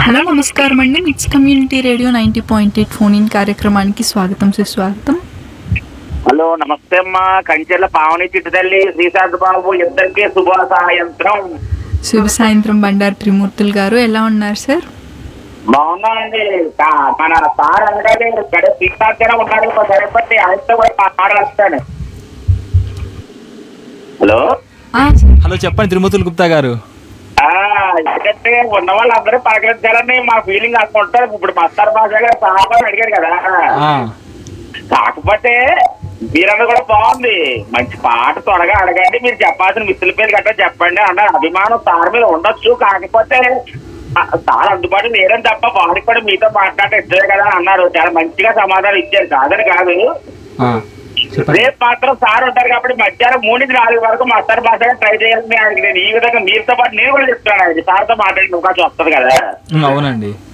Hello నమస్కారం అండి mix community radio ninety point eight phone in కార్యక్రమానికి స్వాగతం సుస్వాగతం హలో నమస్తే అమ్మా కంచెల పావని చిట్టుతల్లి శ్రీశాంత్ బాబు ఇద్దరికి శుభ సాయంత్రం శుభ సాయంత్రం బండారు త్రిమూర్తులు గారు ఎలా ఉన్నారు సార్ బాగున్నానండి కా- మన సార్ అనగానే ఇక్కడ శ్రీశాంత్ ఉన్నాడు ఒక సరిపట్టి ఆయనతో కూడా మాట్లాడతాను హలో ఆ, సార్. హలో చెప్పండి తిరుమతులు గుప్తా గారు ఆ, ఎందుకంటే ఉన్న వాళ్ళందరూ పలకరించాలని మా ఫీలింగ్ అనుకుంటారు ఇప్పుడు మస్తార్ భాష గారు సాహబాన్ని అడిగారు కదా ఆ, కాకపోతే మీరన్నది కూడా బాగుంది మంచి పాట త్వరగా అడగండి మీరు చెప్పాల్సిన మిత్రుల పేరు గట్రా చెప్పండి అన్నారు అభిమానం సార్ మీద ఉండొచ్చు కాకపోతే ఆ, సార్ అందుబాటు లేదని తప్ప వారికి కూడా మీతో మాట్లాడటం ఇద్దరే కదా అని అన్నారు చాలా మంచిగా సమాధానం ఇచ్చారు కాదని కాదు ఆ, చెప్పండి రేపు మాత్రం సార్ ఉంటారు కాబట్టి మధ్యాహ్నం మూడు నుంచి నాలుగు వరకు మస్తార్ భాషగా ట్రై చేయాలని ఆయనకి నేను ఈ విధంగా మీతో పాటు నేను కూడా చెప్తాను ఆయనకి సార్తో మాట్లాడిన అవకాశం వస్తుంది కదా ఉమ్, అవునండి